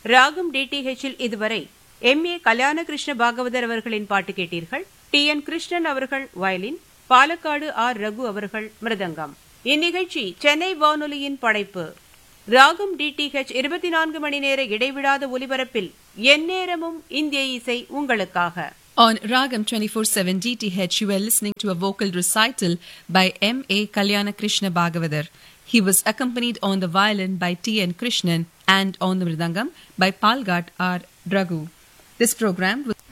ராகம் டிடிஹெச்சில் இதுவரை M A கல்யாணகிருஷ்ண Bhagavathar அவர்களின் பாட்டு கேட்டீர்கள் டி என் கிருஷ்ணன் அவர்கள் வயலின் பாலக்காடு ஆர் ரகு அவர்கள் மிருதங்கம் இந்நிகழ்ச்சி சென்னை வானொலியின் படைப்பு ராகம் டிடிஹெச் இருபத்தி நான்கு மணி நேர இடைவிடாத ஒலிபரப்பில் எந்நேரமும் இந்திய இசை உங்களுக்காக On Ragam 24/7 DTH, you were listening to a vocal recital by M. A. Kalyana Krishna Bhagavathar. He was accompanied on the violin by T. N. Krishnan and on the mridangam by Palgat R. Dragu. This program was